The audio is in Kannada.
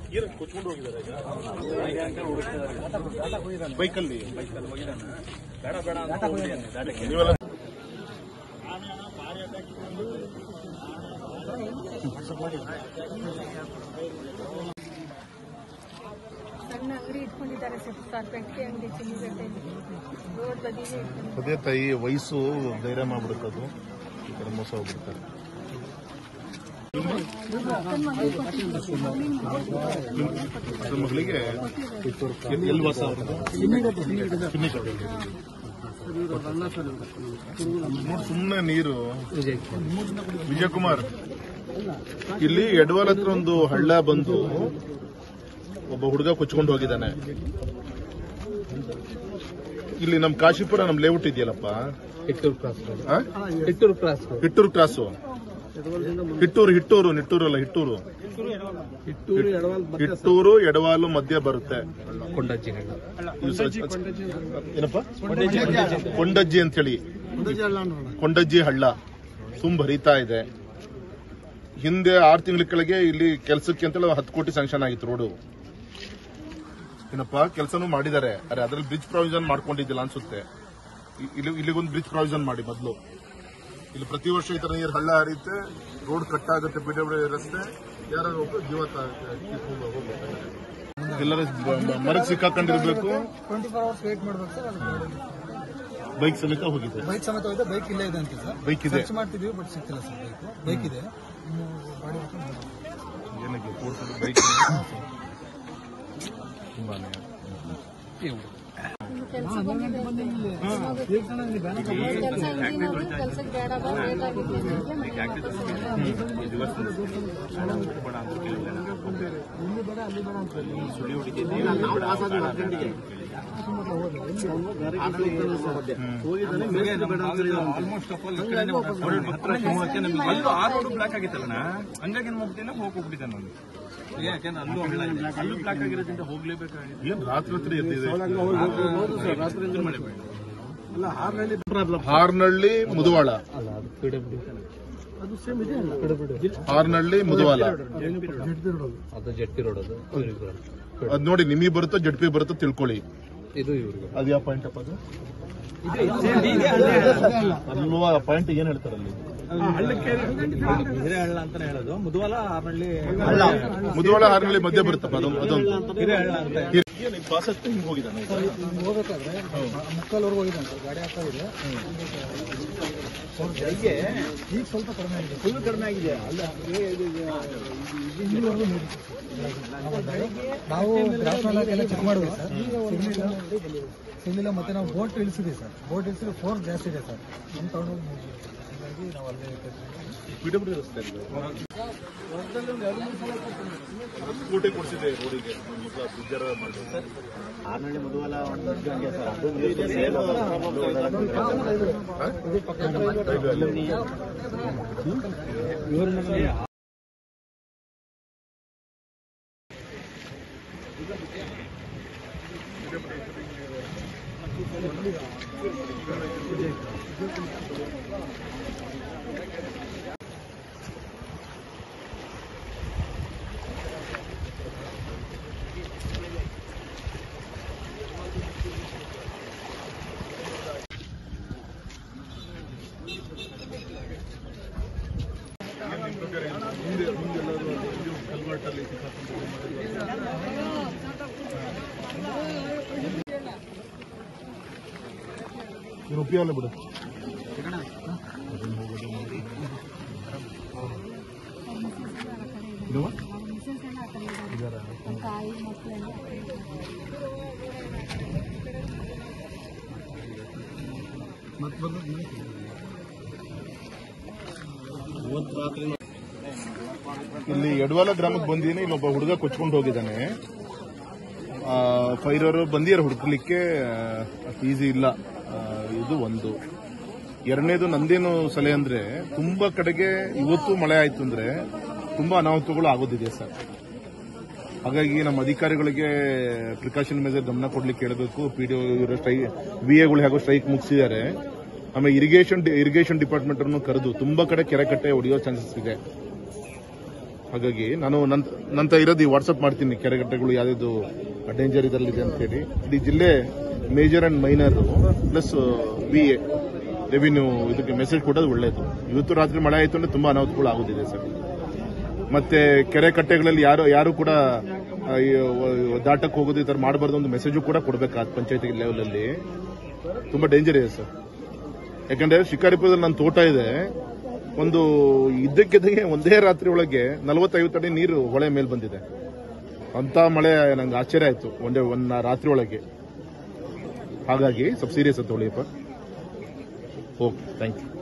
ಏನಕ್ಕೆ ಕೊಚ್ಕೊಂಡು ಹೋಗಿದ್ದಾರೆ ಈಗ ಬೈಕಲ್ಲಿ ನೀವೆಲ್ಲ ಸಣ್ಣ ಅಂಗಡಿ ಇಟ್ಕೊಂಡಿದ್ದಾರೆ ಸರ್ ಸರ್ ಪೆಟ್ಟಿಗೆ ಅಂಗಡಿ ಚಿನ್ನಿಗಟ್ಟೆಯಲ್ಲಿ ರೋಡ್ ಬದಿಗೆ ಇಟ್ಕೊಂಡಿದ್ದಾರೆ ಅದೇ ತಾಯಿ ವಯಸ್ಸು ಧೈರ್ಯ ಮಾಡ್ಬಿಡುತ್ತದು ಈ ಕಡೆ ಮೋಸ ಹೋಗ್ಬಿಡ್ತಾರೆ ಅಕ್ಕನ ಮಗಳಿಗೆ ಕೊಟ್ಟಿದ್ದೀನಿ ನನ್ನ ಮಗಳಿಗೆ ಎಲ್- ಎಲ್ಲಿ ವಾಸ ಅವ್ರದ್ದು? ಕಿನ್ನಿಕಟ್ಟೆಯಲ್ಲಿ. ನೋಡ್ ಸುಮ್ನೆ ನೀರು ವಿಜಯಕುಮಾರ್ ಇಲ್ಲಿ ಎಡವಾಲ್ ಹತ್ರ ಒಂದು ಹಳ್ಳ ಬಂದು ಒಬ್ಬ ಹುಡುಗ ಕೊಚ್ಕೊಂಡು ಹೋಗಿದ್ದಾನೆ ಇಲ್ಲಿ ನಮ್ ಕಾಶಿಪುರ ನಮ್ ಲೇಔಟ್ ಇದೆಯಲ್ಲಪ್ಪ ಹಿಟ್ಟೂರು ಕ್ರಾಸ್ ಆ? ಹಿಟ್ಟೂರು ಕ್ರಾಸ್ ಹಿಟ್ಟೂರು ಕ್ರಾಸು ಹಿಟ್ಟೂರು ಹಿಟ್ಟೂರು ನಿಟ್ಟೂರು ಅಲ್ಲ ಹಿಟ್ಟೂರು ಹಿಟ್ಟೂರು ಎಡವಾಲ್ ಹಿಟ್ಟೂರು ಎಡವಾಲು ಮಧ್ಯ ಬರುತ್ತೆ ಕೊಂಡಜ್ಜಿ ಹಳ್ಳ ಇದು ಸ್ವಲ್ಪ- ಏನಪ್ಪ ಕೊಂಡಜ್ಜಿ ಅಂತ ಹೇಳಿ ಕೊಂಡಜ್ಜಿ ಹಳ್ಳ ತುಂಬ ಹರಿತಾ ಇದೆ ಹಿಂದೆ ಆರು ತಿಂಗಳ ಕೆಳಗೆ ಇಲ್ಲಿ ಕೆಲಸಕ್ಕೆ ಅಂತ ಹತ್ತು ಕೋಟಿ ಸ್ಯಾಂಕ್ಷನ್ ಆಗಿತ್ತು ರೋಡು ಏನಪ್ಪ ಕೆಲಸನೂ ಮಾಡಿದ್ದಾರೆ ಅರೆ ಅದ್ರಲ್ಲಿ ಬ್ರಿಡ್ಜ್ ಪ್ರಾವಿಷನ್ ಮಾಡ್ಕೊಂಡಿದ್ದಿಲ್ಲ ಅನ್ಸುತ್ತೆ ಇ- ಇಲ್ಲಿ ಇಲ್ಲಿಗೊಂದು ಬ್ರಿಡ್ಜ್ ಪ್ರಾವಿಷನ್ ಮಾಡಿ ಮೊದಲು ಇಲ್ಲಿ ಪ್ರತಿ ವರ್ಷ ಈ ತರ ನೀರು ಹಳ್ಳ ಹರಿಯುತ್ತೆ ರೋಡ್ ಕಟ್ ಆಗುತ್ತೆ ಬಿ ಡಬ್ಲ್ಯೂ ರಸ್ತೆ ಯಾರು ಒಬ್ರು ಜೀವ ತ- ಕಿತ್ಕೊಂಡು ಹೋಗ್ಬೇಕು ಎಲ್ಲರೂ ಮರಕ್ಕೆ ಸಿಕ್ಕಾಕೊಂಡಿರ್ಬೇಕು ಟ್ವೆಂಟಿ ಫೋರ್ ಅವರ್ಸ್ ವೇಟ್ ಮಾಡ್ಬೇಕು ಸರ್ ಅದು ಬೈಕ್ ಸಮೇತ ಹೋಗಿದೆ ಬೈಕ್ ಸಮೇತ ಹೋಗಿದೆ ಬೈಕ್ ಇಲ್ಲೇ ಇದೆ ಅಂತ ಸರ್ ಬೈಕ್ ಇದೆ ಸರ್ಚ್ ಮಾಡ್ತಿದೀವಿ ಬಟ್ ಸಿಗ್ತಿಲ್ಲ ಸರ್ ಬೈಕ್ ಬೈಕ್ ಇದೆ ಇನ್ನು ಗಾಡಿ ಹೊತ್ಕೊಂಡು ಹೋಗ್ಬೇಕು. ಏನಕ್ಕೆ ಕೂರ್ಸೋದು ಬೈಕ್ ತುಂಬಾನೇ ಕೆಲಸ ಕೆಲಸ ಇಂಜಿನಿಯರ್ ಕೆಲಸಕ್ಕೆ ಬೇಡ ಬಾ ಲೇಟ್ ಆಗಿದೆ ನನಗೆ ಅಲ್ಲೂ ಆ ರೋಡ್ ಬ್ಲಾಕ್ ಆಗಿತ್ತಲ್ಲ ಹಂಗಾಗಿ ಏನ್ ಮಾಡ್ಬಿಟ್ಟಿಲ್ಲ ಹೋಗ್ಬಿಟ್ಟಿದ್ದೆ ನಾನು ಯಾಕೆಂದ್ರೆ ಅಲ್ಲೂ ಹಳ್ಳ ಇದೆ. ಅಲ್ಲೂ ಬ್ಲಾಕ್ ಆಗಿರೋದ್ರಿಂದ ಹೋಗ್ಲೇಬೇಕಾಗಿತ್ತು ಏನ್ ರಾತ್ರಿ ರಾತ್ರಿ ಎದ್ದಿದೆ ರಾತ್ರಿ ಮಳೆ ಹಾರ್ನಳ್ಳಿ ಮುದುವಾಳ ಅಲ್ಲ ಅದು ಪಿ ಡಬ್ಲ್ಯೂ ಹಾರ್ನಳ್ಳಿ ಮುದುವಾಳ ಅದು ಜಟ್ಟಿ ರೋಡ್ ಅದು ಇವ್ರಿಗೆ ಅದ್ ನೋಡಿ ನಿಮಗೆ ಬರುತ್ತೋ ಜಡ್ಪಿ ಬರುತ್ತೋ ತಿಳ್ಕೊಳ್ಳಿ ಇದು ಇವ್ರಿಗೆ ಅದು ಯಾವ ಪಾಯಿಂಟ್ ಅಪ್ಪ ಅದು ಅಲ್ವಾ ಪಾಯಿಂಟ್ ಏನ್ ಹೇಳ್ತಾರೆ ಅಲ್ಲಿ ಹಿರೇಹಳ್ಳ ಅಂತಾನೆ ಹೇಳೋದು ಮುದುವಲ ಆರ್ನಳ್ಳಿ ಮುದುವಾಳ ಹಾರ್ನಳ್ಳಿ ಮಧ್ಯೆ ಬರುತ್ತಪ್ಪ ಅದೊಂದು ಅದೊಂದು ಹಿರೇಹಳ್ಳ ಅಂತ ಏನ್ ಈ ಪಾಸ್ ಹತ್ತಿ ಹಿಂಗ್ ಹೋಗಿದ್ದಾನೆ ಈಗ? ಹಿಂಗ್ ಹೋಗ್ಬೇಕಾದ್ರೆ ಮುಕ್ಕಾಲ್ವರೆಗೂ ಹೋಗಿದೆ ಸರ್ ಗಾಡಿ ಹಾಕೋದಿದೆ ಈಗ ಸ್ವಲ್ಪ ಕಡಿಮೆ ಆಗಿದೆ ಫುಲ್ ಕಡಿಮೆ ಆಗಿದೆ ಅಲ್ಲ ಇಲ್ಲಿವರೆಗೂ ನೀರು ನಾವು ಗ್ರಾಫ್ ಎಲ್ಲ ಚೆಕ್ ಮಾಡಿದ್ವಿ ಸರ್ ಸಿಗ್ಲಿಲ್ಲ ಸಿಗ್ಲಿಲ್ಲ ಮತ್ತೆ ನಾವು ಬೋಟ್ ಇಳಿಸಿದ್ವಿ ಸರ್ ಬೋಟ್ ಇಳಿಸಿದ್ರೆ ಫೋರ್ಸ್ ಜಾಸ್ತಿ ಇದೆ ಸರ್ ನಮ್ಮ ತಗೊಂಡು ಹಾಗಾಗಿ ನಾವು ಅಲ್ಲೇ PWD ರಸ್ತೆ ಇದು. ಹತ್ತು ಕೋಟಿ ಕೊಡ್ಸಿದೆ ರೋಡಿಗೆ ಗುಜ್ಜರ ಮಾಡಿ ನೀನು ಉಪಯೋಗ ಬಿಡು ಇದುವ? ಮಿಸಸ್ ಎಲ್ಲ ಆ ಕಡೆ ಇದ್ದಾರೆ. ತಾಯಿ ಮಕ್ಕಳೆಲ್ಲ ಆ ಕಡೆ ಇದ್ದಾರೆ. ಇಲ್ಲಿ ಯಡವಾಲ ಗ್ರಾಮಕ್ಕೆ ಬಂದಿದ್ದೀನಿ ಇಲ್ಲೊಬ್ಬ ಹುಡುಗ ಕೊಚ್ಕೊಂಡು ಹೋಗಿದ್ದಾನೆ ಫೈರ್ ಅವರು ಬಂದಿದ್ದಾರೆ ಹುಡುಕ್ಲಿಕ್ಕೆ ಈಸಿ ಇಲ್ಲ ಆ, ಇದು ಒಂದು ಎರಡನೇದು ನಂದೇನು ಸಲಹೆ ಅಂದ್ರೆ ತುಂಬಾ ಕಡೆಗೆ ಇವತ್ತು ಮಳೆ ಆಯ್ತು ಅಂದ್ರೆ ತುಂಬಾ ಅನಾಹುತಗಳು ಆಗೋದಿದೆ ಸರ್ ಹಾಗಾಗಿ ನಮ್ಮ ಅಧಿಕಾರಿಗಳಿಗೆ ಪ್ರಿಕಾಷನ್ ಮೆಜರ್ ಗಮನ ಕೊಡ್ಲಿಕ್ಕೆ ಹೇಳಬೇಕು ಪಿ ಡಿ ಇವರು ಸ್ಟ್ರೈ ವಿ ಎಗಳು ಹೇಗೋ ಸ್ಟ್ರೈಕ್ ಮುಗಿಸಿದ್ದಾರೆ ಆಮೇಲೆ ಇರಿಗೇಷನ್ ಇರಿಗೇಷನ್ ಡಿಪಾರ್ಟ್ಮೆಂಟ್ ಅನ್ನು ಕರೆದು ತುಂಬಾ ಕಡೆ ಕೆರೆ ಕಟ್ಟೆ ಹೊಡೆಯೋ ಚಾನ್ಸಸ್ ಇದೆ ಹಾಗಾಗಿ ನಾನು ನನ್ನ ನಂತರ ಇರೋದು ವಾಟ್ಸಪ್ ಮಾಡ್ತೀನಿ ಕೆರೆಗಟ್ಟೆಗಳು ಯಾವ್ದು ಡೇಂಜರ್ ಇದರಲ್ಲಿದೆ ಅಂತ ಹೇಳಿ ಇಡೀ ಜಿಲ್ಲೆ major and minor plus V A revenue ಇದಕ್ಕೆ ಮೆಸೇಜ್ ಕೊಡೋದು ಒಳ್ಳೇದು ಇವತ್ತು ರಾತ್ರಿ ಮಳೆ ಆಯಿತು ಅಂದ್ರೆ ತುಂಬಾ ಅನಾಹುತಗಳು ಆಗೋದಿದೆ ಸರ್ ಮತ್ತೆ ಕೆರೆ ಕಟ್ಟೆಗಳಲ್ಲಿ ಯಾರು ಯಾರು ಕೂಡ ಆ, ಈ, ವ- ದಾಟಕ್ಕೆ ಹೋಗೋದು ಈ ತರ ಮಾಡಬಾರ್ದು ಒಂದು ಮೆಸೇಜು ಕೂಡ ಕೊಡಬೇಕಾದ ಪಂಚಾಯತಿ ಲೆವೆಲ್ ಅಲ್ಲಿ ತುಂಬಾ ಡೇಂಜರ್ ಇದೆ ಸರ್ ಯಾಕಂದ್ರೆ ಶಿಕಾರಿಪುರದಲ್ಲಿ ನನ್ನ ತೋಟ ಇದೆ ಒಂದು ಇದ್ದಕ್ಕಿದ್ದಂಗೆ ಒಂದೇ ರಾತ್ರಿ ಒಳಗೆ ನಲವತ್ತೈವತ್ತು ಅಡಿ ನೀರು ಹೊಳೆ ಮೇಲೆ ಬಂದಿದೆ ಅಂತ ಮಳೆ ನಂಗೆ ಆಶ್ಚರ್ಯ ಆಯ್ತು ಒಂದೇ ಒಂದ್ ರಾತ್ರಿ ಒಳಗೆ ಹಾಗಾಗಿ ಸ್ವಲ್ಪ ಸೀರಿಯಸ್ ಅಂತ ತೊಗೊಳ್ಳಿಯಪ್ಪ ಓಕೆ ಥ್ಯಾಂಕ್ ಯು